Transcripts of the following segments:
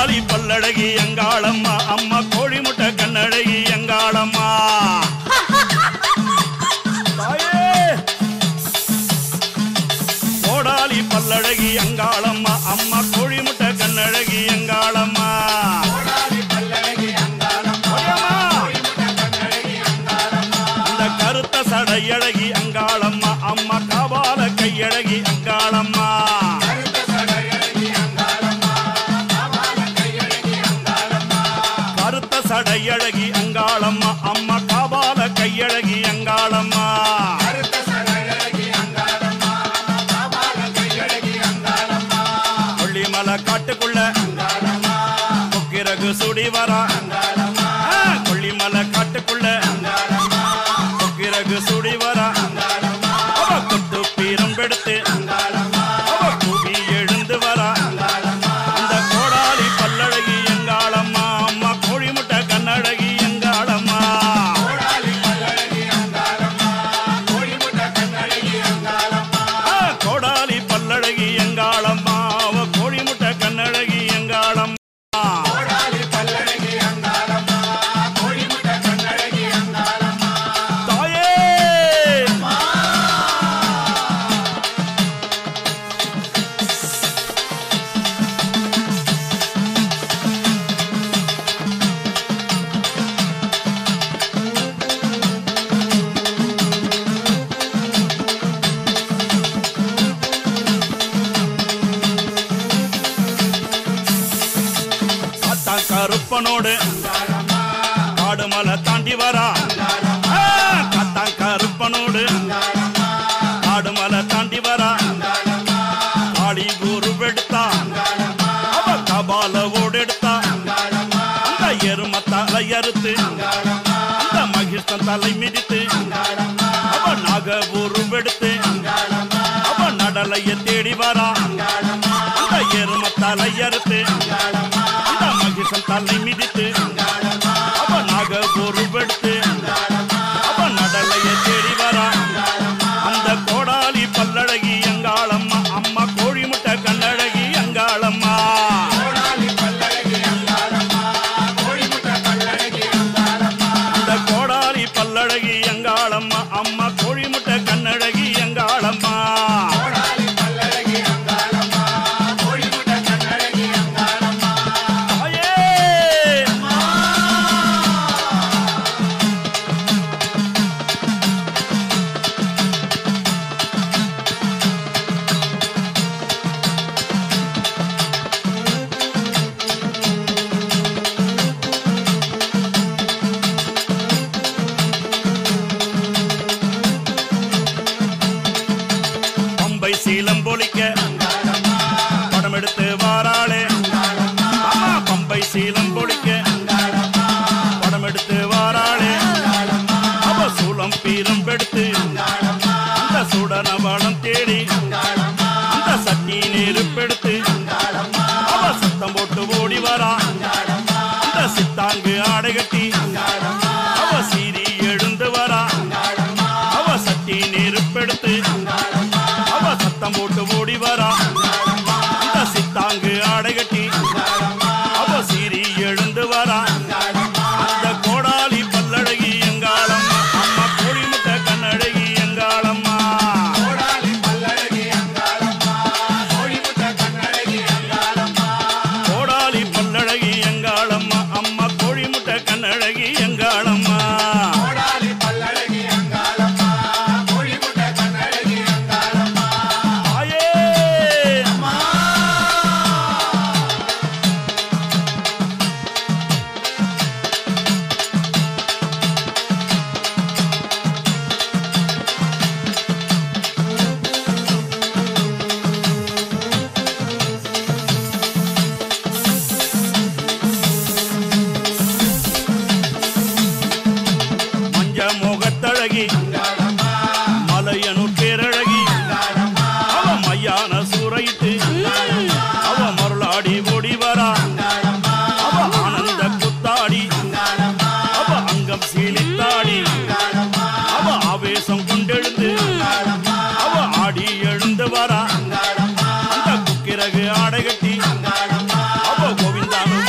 கோடாலி பல்லழகி எங்காளம்மா அம்மா கோழி முட்டை கண்ணழகி எங்காளம்மா தாயே! கோடாலி பல்லழகி எங்காளம்மா அம்மா கோழி முட்டை கண்ணழகி எங்காளம்மா அந்த கருத்த சடையழகி அங்காளம்மா அம்மா காபால கையழகி அங்காளம்மா கருத்த சடையழகி அங்காளம்மா அம்மா காபால கையழகி அங்காளம்மா கொல்லிமலை காட்டுக்குள்ள கொக்கிரகு சுடி வரா ஆ, கொல்லிமலை காட்டுக்குள்ள கொக்கிரகு சுடி வரா அவ கொட்டு பீரம்பெடுத்து அவ கூவி எழுந்து வரா அந்த கோடாலி பல்லழகி எங்காளம்மா அம்மா கோழி முட்டை கண்ணழகி எங்காளம்மா ஆ, கோடாலி பல்லழகி எங்காளம்மா அவ கோழி முட்டை கண்ணழகி எங்காளம்மா தாயே அத்தான் கருப்பனோடு காடு மலை தாண்டி வரா ஆ, கத்தான் கருப்பனோடு காடு மலை தாண்டி வரா காளி குரு எடுத்தா அவ கபால ஓடெடுத்தா அந்த எரும தலை அறுத்து அந்த மகிழ்ச்சி தலை மிதித்து அவ நாக உருவெடுத்து அவ நடலைய தேடி வரா அந்த எரும தலை அறுத்து அந்த மகிழ்ச்சன் தலை மிதித்து அவ நாக உருவெடுத்து அவ நடலைய தேடி வரா அந்த கோடாலி பல்லழகி எங்காளம்மா அம்மா கோழி முட்டை கண்ணழகி எங்காளம்மா அந்த கோடாலி பல்லழகி எங்காளம்மா அம்மா கோழி முட்டை கண்ணழகி எங்காளம்மா தாயே! பம்பை சீலம் பொலிக்க படம் எடுத்து வாராளே ஆமா பம்பை சீலம் பொலிக்க படம் எடுத்து வாராளே அவ சூலம் பீரம் எடுத்து அந்த சுடன வளம் தேடி அந்த சட்டி நெருப்பெடுத்து அவ சத்தம் போட்டு ஓடி வரா அந்த சித்தாங்கு ஆடை கட்டி அவ சீறி எழுந்து வரா அவ சட்டி நெருப்பெடுத்து அவ சத்தம் போட்டு ஓடி வரா அந்த சித்தாங்கு ஆடை கட்டி அவ சீறி எழுந்து வரா அந்த கோடாலி பல்லழகி எங்காளம்மா அம்மா கோழி முட்டை கண்ணழகி எங்காளம்மா கோடாலி பல்லழகி எங்காளம்மா அம்மா கோழி முட்டை கண்ணழகி எங்காளம்மா தாயே மஞ்ச முகத்தழகி மலையனூர் பேரழகி அவ மையான சூறையிட்டு அவ மருளாடி ஓடி வரா அவ ஆனந்த குத்தாடி அவ அங்கம் சீலித்தாடி அவ ஆவேசம் கொண்டெழுந்து அவ ஆடி எழுந்து வரா அந்த குக்கிரகு ஆடை கட்டி அவ கோவிந்தானு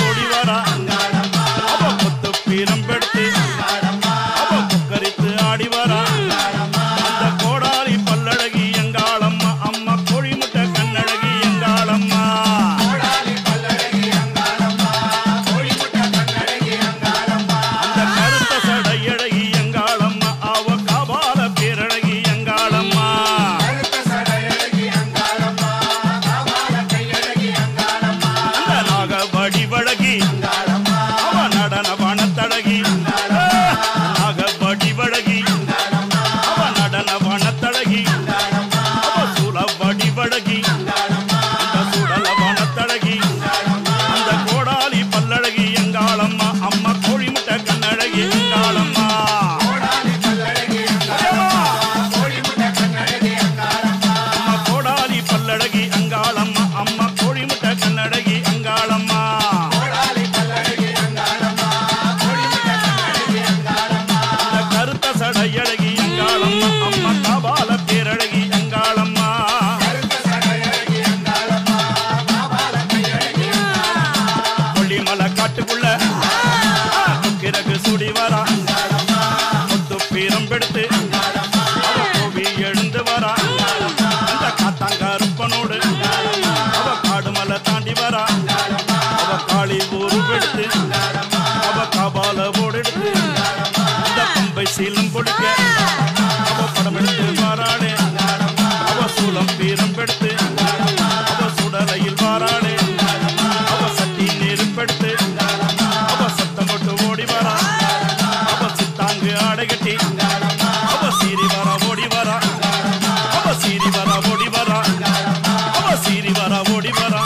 காளி ஊருவெடுத்து அவ காபால ஓடெடுத்து இந்த பம்பை சீலம் கொடுக்க அவ படம் எடுத்து வாராளே அவ சூலம் பீரம் எடுத்து அவ சுடலையில் வாராளே அவ சட்டி நெருப்பெடுத்து அவ சத்தம் போட்டு ஓடி வரா அவ சித்தாங்கு ஆடை கட்டி அவ சீறி வரா ஓடி வரா அவ சீறி வரா ஓடி வரா அவ சீறி வரா ஓடி வரா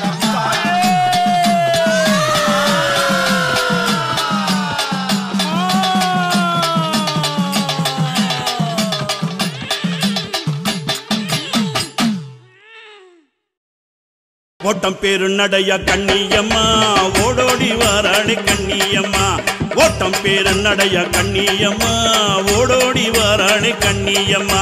ஓட்டம் பேரு நடைய கண்ணியம்மா ஓடோடி வாராளி கண்ணியம்மா ஓட்டம் பேரு நடைய கண்ணியம்மா ஓடோடி வாராளி கண்ணியம்மா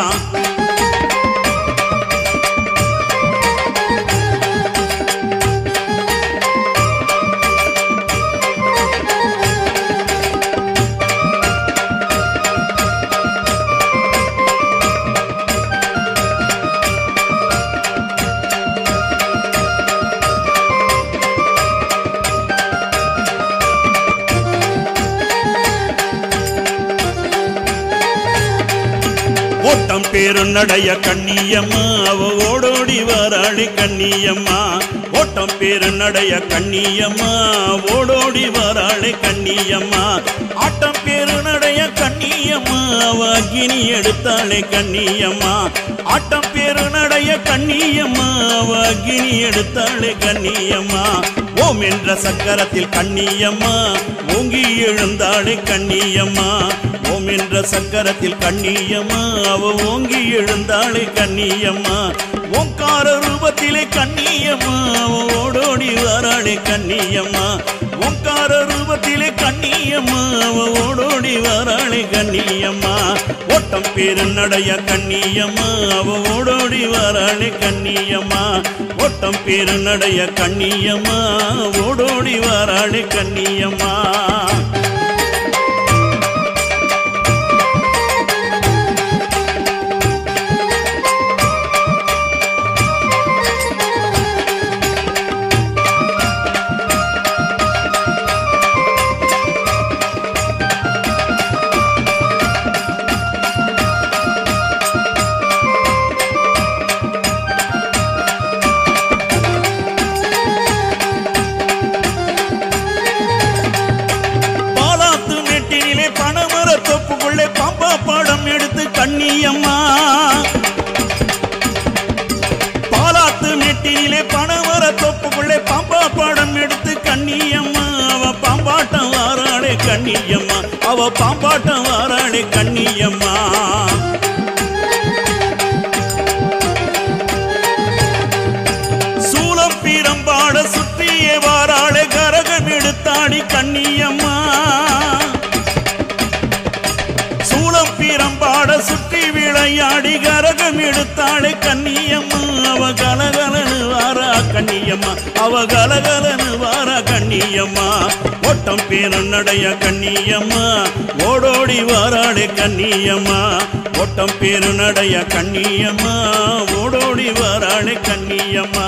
ஓட்டம் பேரு நடைய கண்ணியம்மா அவ ஓடோடி வாராளி கண்ணியம்மா ஓட்டம் பேரு நடைய கண்ணியம்மா ஓடோடி வாராளி கண்ணியம்மா ஆட்டம் பேரு நடைய கண்ணியம்மா அவ அக்கினி எடுத்தாளே கண்ணியம்மா ஆட்டம் பேரு நடைய கண்ணியம்மா அவ அக்கினி எடுத்தாளே கண்ணியம்மா ஓம் என்ற சக்கரத்தில் கண்ணியம்மா ஓங்கி எழுந்தாளே கண்ணியம்மா ஓம் என்ற சக்கரத்தில் கண்ணியம்மா அவ ஓங்கி எழுந்தாளே கண்ணியம்மா ஓங்கார ரூபத்திலே கண்ணியம்மா அவ ஓடோடி வாராளே கண்ணியம்மா ஓங்கார ரூபத்திலே கண்ணியம்மா அவ ஓடோடி வாராளே கண்ணியம்மா ஓட்டம் பேரு நடைய கண்ணியம்மா அவ ஓடோடி வாராளே கண்ணியம்மா ஓட்டம் பேரு நடைய கண்ணியம்மா ஓடோடி வாராளே கண்ணியம்மா பாலாத்து மேட்டினிலே பணமர தொப்புக்குள்ளே பாம்பா பாடம் எடுத்து கண்ணியம்மா பாலாத்து மேட்டினிலே பணமர தொப்புக்குள்ளே பாம்பா பாடம் எடுத்து கண்ணியம்மா அவ பாம்பாட்டம் வாராளே கண்ணியம்மா அவ பாம்பாட்டம் வாராளே கண்ணியம்மா சூலம் பீரம்பாட சுற்றியே வாராளே கரகம் எடுத்தாடி கண்ணியம்மா சூலம் பீரம்பாட சுற்றி விளையாடி கரகம் எடுத்தாளே கண்ணியம்மா அவ கலகலனு வாரா கண்ணியம்மா அவ கலகலனு வாரா கண்ணியம்மா ஓட்டம் பேரன் நடைய கண்ணியம்மா ஓடோடி வாராளே கண்ணியம்மா ஓட்டம் பேரு நடைய கண்ணியம்மா ஓடோடி வாராளே கண்ணியம்மா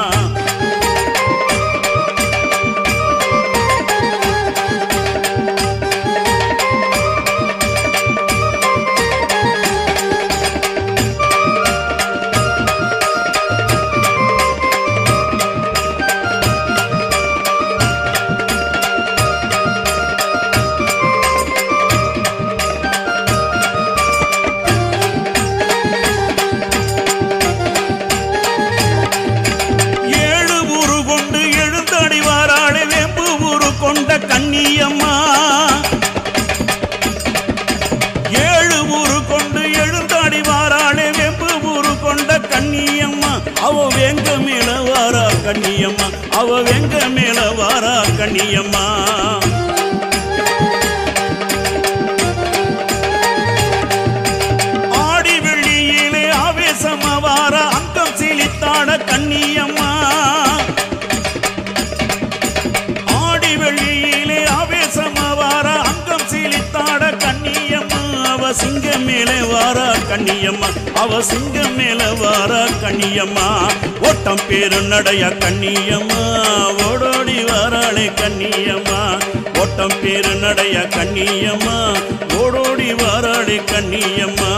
ஏழு ஊரு கொண்டு எழுந்தடி வாராளே வேம்பு ஊரு கொண்ட கண்ணியம்மா ஏழு ஊரு கொண்டு எழுந்தாடி வாராளே வெம்பு ஊரு கொண்ட கண்ணியம்மா அவ வெங்க மேல வாரா கண்ணியம்மா அவ வெங்க மேல வாரா கண்ணியம்மா ஆடி வெள்ளியிலே ஆவேசமா வார அங்கம் சீலித்தாட கண்ணியம்மா ஆடி வெள்ளியிலே ஆவேசமா வார அங்கம் சீலித்தாட கண்ணியம்மா அவ சிங்கம் மேலே வாரா கண்ணியம்மா அவ சிங்கம் மேல வாரா கண்ணியம்மா ஓட்டம் பேரு நடைய கண்ணியம்மா ஓடோடி வார வாராளே கண்ணியம்மா ஓட்டம் பேரு நடைய கண்ணியம்மா ஓடோடி வாராளே கண்ணியம்மா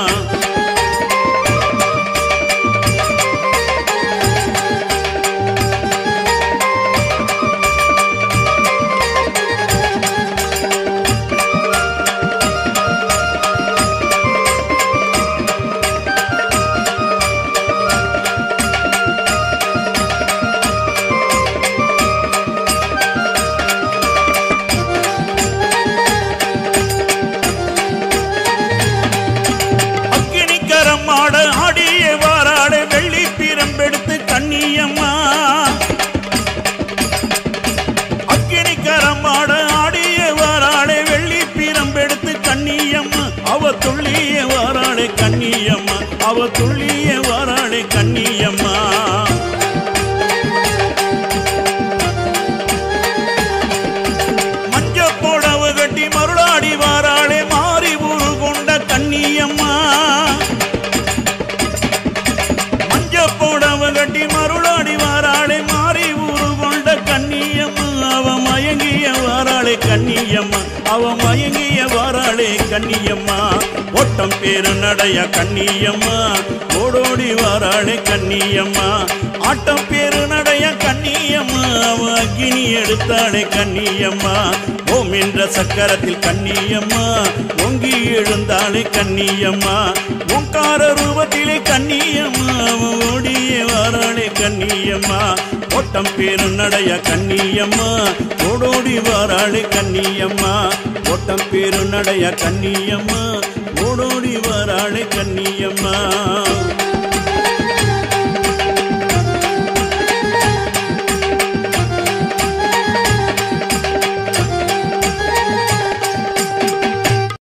அக்கினிக்கரம் ஆட ஆடிய வாராளே வெள்ளி பிரம்பெடுத்து கண்ணியம்மா அக்கினிக்கரம் ஆட ஆடிய வாராளே வெள்ளி பிரம்பெடுத்து கண்ணியம்மா அவ துள்ளிய வாராளே கண்ணியம்மா அவ துள்ளிய வாராளே கண்ணியம்மா மஞ்ச போடவ கட்டி மருளாடி வாராளே மாறி ஊரு கொண்ட கண்ணியம்மா மஞ்ச போடவ கட்டி மருளாடி வாராளே மாறி ஊரு கொண்ட கண்ணியம்மா அவ மயங்கிய வாராளே கண்ணியம்மா அவ மயங்கிய வாராளே கண்ணியம்மா ஓட்டம் பேரு நடைய கண்ணியம்மா ஓடோடி வாராளே கண்ணியம்மா ஆட்டம் பேரு நடைய கண்ணியம்மா அவ அக்கினி எடுத்தாளே கண்ணியம்மா ஓம் என்ற சக்கரத்தில் கண்ணியம்மா ஓங்கி எழுந்தாளே கண்ணியம்மா ஓங்கார ரூபத்திலே கண்ணியம்மா அவ ஓடியே வாராளே கண்ணியம்மா ஓட்டம் பேரு நடைய கண்ணியம்மா ஓடோடி வாராளே கண்ணியம்மா ஓட்டம் பேரு நடைய கண்ணியம்மா ஓடோடி வாராளே கண்ணியம்மா